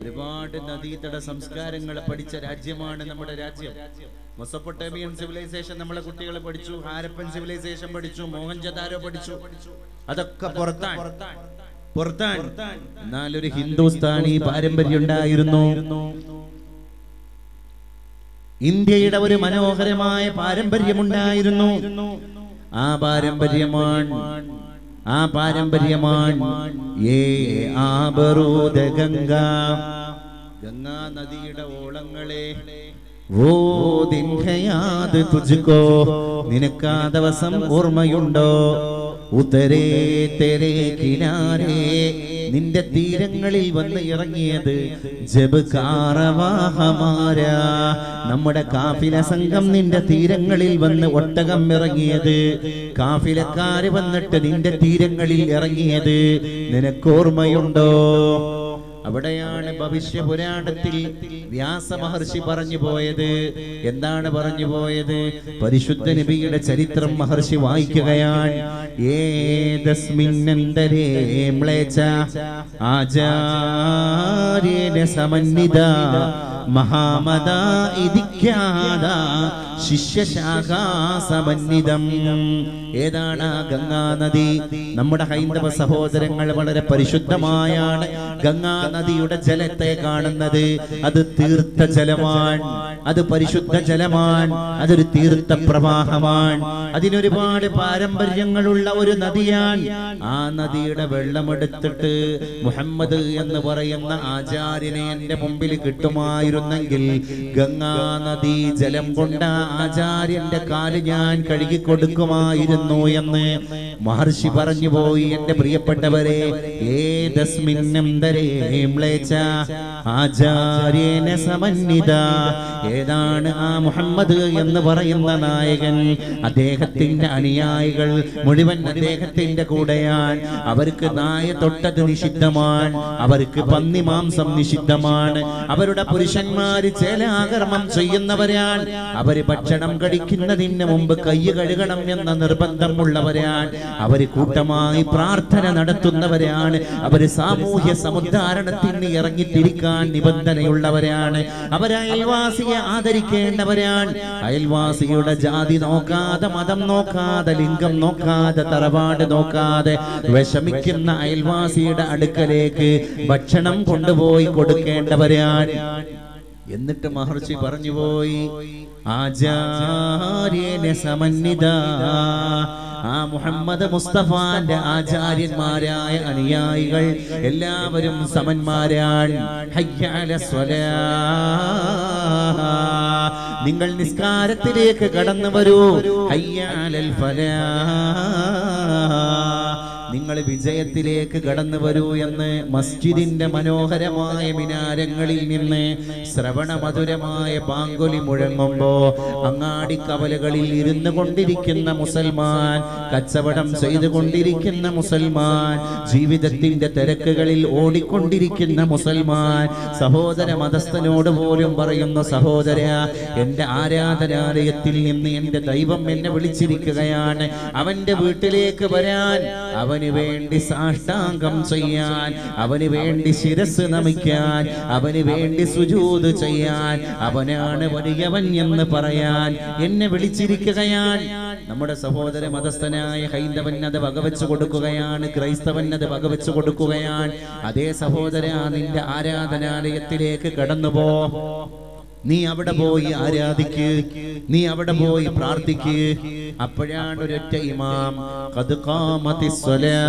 ഒരുപാട് നദീതട സംസ്കാരങ്ങൾ പഠിച്ച രാജ്യമാണ് നമ്മുടെ രാജ്യം മൊസപ്പൊട്ടേമിയൻ സിവിലൈസേഷൻ നമ്മളെ കുട്ടികൾ പഠിച്ചു ഹാരപ്പൻ സിവിലൈസേഷൻ പഠിച്ചു മോഹൻജദാരോ പഠിച്ചു അതൊക്കെ പുറത്താണ് പുറത്താണ് എന്നാലൊരു ഹിന്ദുസ്ഥാനി പാരമ്പര്യം ഉണ്ടായിരുന്നു ഇന്ത്യയുടെ ഒരു മനോഹരമായ പാരമ്പര്യമുണ്ടായിരുന്നു ആ പാരമ്പര്യമാണ് ആ പാരമ്പര്യമാണ് ഏ ആബറൂദ ഗംഗ ഗംഗാ നദിയുടെ ഓളങ്ങളെ ഓ ദിൻഹയാത് തുജ്കോ നിനക്ക് ആ ദിവസം ഓർമ്മയുണ്ടോ ഉത്തരേ തെരേ കിനാരേ നിന്റെ തീരങ്ങളിൽ വന്ന് ഇറങ്ങിയത് ജബ് കാറവാഹമാര നമ്മുടെ കാഫില സംഘം നിന്റെ തീരങ്ങളിൽ വന്ന് ഒട്ടകം ഇറങ്ങിയത് കാഫിലക്കാര് വന്നിട്ട് നിന്റെ തീരങ്ങളിൽ ഇറങ്ങിയത് നിനക്കോർമ്മയുണ്ടോ അവിടെയാണ് ഭവിഷ്യ പുരാണത്തിൽ വ്യാസ മഹർഷി പറഞ്ഞു പോയത് എന്താണ് പറഞ്ഞു പോയത് പരിശുദ്ധ നബിയുടെ ചരിത്രം മഹർഷി വായിക്കുകയാണ് ഏതസ്മിന്നന്തരേ മ്ലേച്ഛ ആചാര്യേന സമന്വിത മഹാമത ഇതിഖ്യാത ശിഷ്യശാഖാ സമന്വിതം ഏതാണ് ആ ഗംഗാ നദി നമ്മുടെ ഹൈന്ദവ സഹോദരങ്ങൾ വളരെ പരിശുദ്ധമായാണ് ഗംഗാ നദിയുടെ ജലത്തെ കാണുന്നത് അത് തീർത്ഥ ജലമാണ് അത് പരിശുദ്ധ ജലമാണ് അതൊരു തീർത്ഥ പ്രവാഹമാണ് അതിനൊരുപാട് പാരമ്പര്യങ്ങളുള്ള ഒരു നദിയാണ് ആ നദിയുടെ വെള്ളമെടുത്തിട്ട് മുഹമ്മദ് എന്ന് പറയുന്ന ആചാര്യനെ എന്റെ മുമ്പിൽ കിട്ടുമായിരുന്നെങ്കിൽ ഗംഗാ നദി ജലം കൊണ്ട് ആ ആചാര്യന്റെ കാല് ഞാൻ കഴുകി കൊടുക്കുമായിരുന്നു എന്ന് മഹർഷി പറഞ്ഞു പോയി എന്റെ പ്രിയപ്പെട്ടവരെ ഏതസ്മിന്നന്തരേംലേച്ച ആചാര്യേന സമന്വിത ഏതാണ് ആ മുഹമ്മദ് എന്ന് പറയുന്ന നായകൻ അദ്ദേഹത്തിന്റെ അനുയായികൾ മുഴുവൻ അദ്ദേഹത്തിന്റെ കൂടെയാണ് അവർക്ക് നായ തൊട്ടത് നിഷിദ്ധമാണ് അവർക്ക് പന്നി മാംസം നിഷിദ്ധമാണ് അവരുടെ പുരുഷന്മാര് ചേലാകർമ്മം ചെയ്യുന്നവരാണ് അവര് ഭക്ഷണം കഴിക്കുന്നതിന് മുമ്പ് കൈ കഴുകണം എന്ന നിർബന്ധമുള്ളവരാണ് അവര് കൂട്ടമായി പ്രാർത്ഥന നടത്തുന്നവരാണ് അവര് സാമൂഹ്യ സമുദ്ധാരണത്തിന് ഇറങ്ങിത്തിരിക്കാൻ നിബന്ധനയുള്ളവരാണ് അവർ അയൽവാസിയെ ആദരിക്കേണ്ടവരാണ് അയൽവാസിയുടെ ജാതി നോക്കാതെ മതം നോക്കാതെ ലിംഗം നോക്കാതെ തറവാട് നോക്കാതെ വിഷമിക്കുന്ന അയൽവാസിയുടെ അടുക്കലേക്ക് ഭക്ഷണം കൊണ്ടുപോയി കൊടുക്കേണ്ടവരാണ് എന്നിട്ട് മഹർഷി പറഞ്ഞുപോയി ആചാര്യനെ സമന്വിത ആ മുഹമ്മദ് മുസ്തഫാന്റെ ആചാര്യന്മാരായ അനുയായികൾ എല്ലാവരും സമന്മാരാണ് ഹയ്യ അല സ്വലാ. നിങ്ങൾ നിസ്കാരത്തിലേക്ക് കടന്നു വരൂ ഹയ്യ അലൽ ഫലാ. നിങ്ങൾ വിജയത്തിലേക്ക് കടന്നു വരൂ എന്ന് മസ്ജിദിന്റെ മനോഹരമായ മിനാരങ്ങളിൽ നിന്ന് ശ്രവണമധുരമായ പാങ്കൊലി മുഴങ്ങുമ്പോ അങ്ങാടി കവലകളിൽ ഇരുന്നു കൊണ്ടിരിക്കുന്ന മുസൽമാൻ കച്ചവടം ചെയ്തുകൊണ്ടിരിക്കുന്ന മുസൽമാൻ ജീവിതത്തിന്റെ തിരക്കുകളിൽ ഓടിക്കൊണ്ടിരിക്കുന്ന മുസൽമാൻ സഹോദര മതസ്ഥനോട് പോലും പറയുന്ന സഹോദര എന്റെ ആരാധനാലയത്തിൽ നിന്ന് എന്റെ ദൈവം എന്നെ വിളിച്ചിരിക്കുകയാണ് അവന്റെ വീട്ടിലേക്ക് വരാൻ അവന് വേണ്ടി സാഷ്ടാംഗം ചെയ്യാൻ അവന് വേണ്ടി ശിരസ് നമിക്കാൻ അവന് വേണ്ടി സുജൂത് ചെയ്യാൻ അവനാണ് വലിയവൻ എന്ന് പറയാൻ എന്നെ വിളിച്ചിരിക്കുകയാൻ നമ്മുടെ സഹോദര മതസ്ഥനായ ഹൈന്ദവൻ അത് വകവെച്ചു കൊടുക്കുകയാണ് ക്രൈസ്തവൻ അത് വകവെച്ചു കൊടുക്കുകയാണ് അതേ സഹോദര നിന്റെ ആരാധനാലയത്തിലേക്ക് കടന്നുപോ നീ അവിടെ പോയി ആരാധിക്ക് നീ അവിടെ പോയി പ്രാർത്ഥിക്ക് അപ്പോഴാണ് ഒരൊറ്റ ഇമാം ഖദ് ഖാമത്തിസ് സ്വലാ.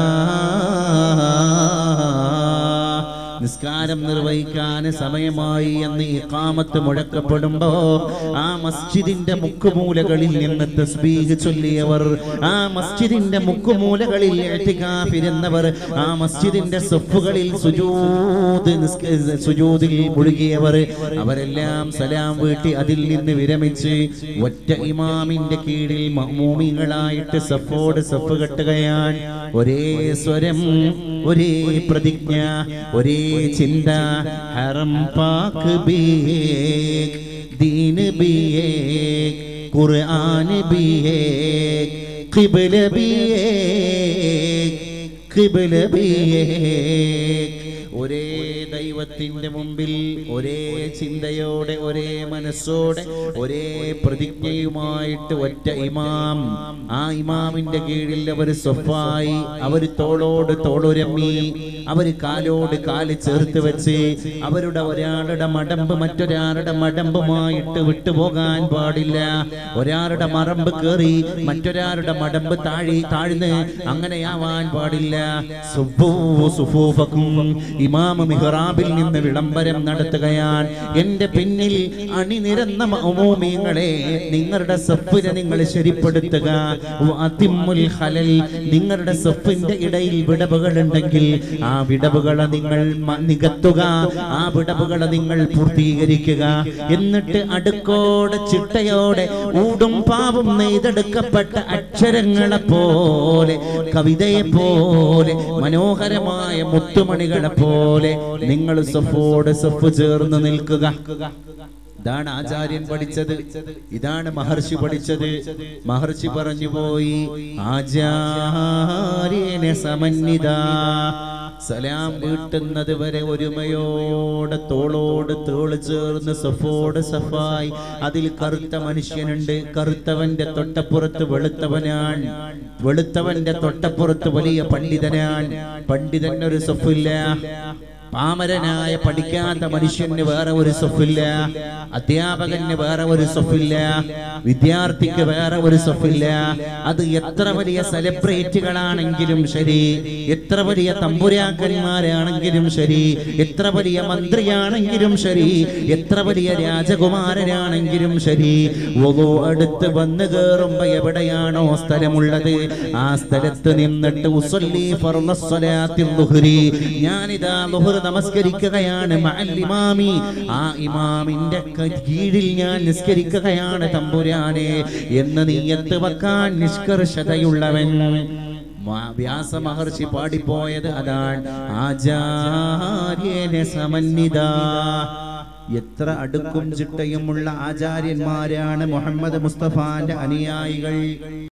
നിസ്കാരം നിർവഹിക്കാൻ സമയമായി എന്ന് ഇഖാമത്ത് മുഴക്കപ്പെടുമ്പോ ആ മസ്ജിദിന്റെ മുക്കുമൂലകളിൽ നിന്ന് തസ്ബീഹ് ചൊല്ലിയവർ ആ മസ്ജിദിന്റെ മുക്കുമൂലകളിൽ ഇഅ്തികാഫിരുന്നവർ ആ മസ്ജിദിന്റെ സൊഫുകളിൽ സുജൂദ് നിസ്ക- സുജൂദിൽ മുഴുകിയവർ അവരെല്ലാം സലാം വീട്ടി അതിൽ നിന്ന് വിരമിച്ച് ഒറ്റ ഇമാമിന്റെ കീഴിൽ മഹ്മൂമികളായിട്ട് സഫോട് സഫ് കെട്ടുകയാണ് ഒരേ സ്വരം ഒരേ പ്രതിജ്ഞ ഒരേ ചിന്ത ഹറം പാക്ക് ബിയേക് ദീൻ ബിയേക് ഖുർആൻ ബിയേക് ഖിബ്ല ബിയേക് ഖിബ്ല ബിയേക് ഒരേ ദൈവത്തിന്റെ മുമ്പിൽ ഒരേ ചിന്തയോടെ ഒരേ മനസ്സോടെ ഒരേ പ്രതിജ്ഞയുമായിട്ട് ഒറ്റ ഇമാം ആ ഇമാമിന്റെ കീഴിൽ അവർ സ്വഫായി അവർ തോളോട് തോളുരമ്മി അവർ കാലോട് കാല് ചേർത്ത് വെച്ച് അവരുടെ ഒരാളുടെ മടമ്പ് മറ്റൊരാളുടെ മടമ്പുമായിട്ട് വിട്ടുപോകാൻ പാടില്ല ഒരാളുടെ മറമ്പ് കയറി മറ്റൊരാളുടെ മടമ്പ് താഴി താഴ്ന്ന് അങ്ങനെയാവാൻ പാടില്ല സുബ്ബൂ സുഫൂഫക്കും ഇമാമ മിഹ്റാബിൽ നിന്ന് വിളംബരം നടത്തുകയാണ് എന്റെ പിന്നിൽ അണിനിരന്ന മൗമൂമിങ്ങളെ നിങ്ങളുടെ സഫിനെ നിങ്ങൾ ശരിപ്പെടുത്തുക വഅതിമ്മുൽ ഖലൽ നിങ്ങളുടെ സഫിന്റെ ഇടയിൽ വിടവുകൾ ഉണ്ടെങ്കിൽ ആ വിടവുകളെ നിങ്ങൾ മ- നികത്തുക ആ വിടവുകളെ നിങ്ങൾ പൂർത്തീകരിക്കുക എന്നിട്ട് അടുക്കോടെ ചിട്ടയോടെ ഊടും പാവും നെയ്തെടുക്കപ്പെട്ട അക്ഷരങ്ങളെ പോലെ കവിതയെ പോലെ മനോഹരമായ മുത്തുമണികളെ പോലെ നിങ്ങൾ സഫോട് സഫ് ചേർന്ന് നിൽക്കുക ഇതാണ് ആചാര്യൻ പഠിച്ചത് ഇതാണ് മഹർഷി പഠിച്ചത് മഹർഷി പറഞ്ഞു പോയി ആചാര്യനെ സമന്വിത സലാം വീട്ടുന്നത് വരെ ഒരുമയോടെ തോളോട് തോള് ചേർന്ന് സഫോട് സഫായി അതിൽ കറുത്ത മനുഷ്യനുണ്ട് കറുത്തവന്റെ തൊട്ടപ്പുറത്ത് വെളുത്തവനാണ് വെളുത്തവന്റെ തൊട്ടപ്പുറത്ത് വലിയ പണ്ഡിതനാണ് പണ്ഡിതനൊരു സഫില്ല പാമരനായ പഠിക്കാത്ത മനുഷ്യന് വേറെ ഒരു സൊഫില്ല അധ്യാപകന് വേറെ ഒരു സൊഫില്ല വിദ്യാർത്ഥിക്ക് വേറെ ഒരു സൊഫില്ല അത് എത്ര വലിയ സെലിബ്രിറ്റികളാണെങ്കിലും ശരി എത്ര വലിയ തമ്പുരാക്കന്മാരാണെങ്കിലും ശരി എത്ര വലിയ മന്ത്രിയാണെങ്കിലും ശരി എത്ര വലിയ രാജകുമാരനാണെങ്കിലും ശരി ഒവ്വോ അടുത്ത് വന്ന് കയറുമ്പോ എവിടെയാണോ സ്ഥലമുള്ളത് ആ സ്ഥലത്ത് നിന്നിട്ട് ഉസല്ലി ഫർളസ്സലാത്തിൽ ളുഹ്രി ഞാനിതാ ളുഹ്ർ നമസ്കരിക്കുകയാണ് മഅൽ ഇമാമി ആ ഇമാമിന്റെ ക- കീഴിൽ ഞാൻ നിസ്കരിക്കുകയാണ് തമ്പുരാനെ എന്ന് നീയത്ത് വെക്കാൻ നിഷ്കർഷതയുള്ളവൻ മ- വ്യാസ മഹർഷി പാടിപ്പോയത് അതാണ് ആചാര്യനെ സമന്വിത എത്ര അടുക്കും ചിട്ടയുമുള്ള ആചാര്യന്മാരാണ് മുഹമ്മദ് മുസ്തഫാന്റെ അനുയായികൾ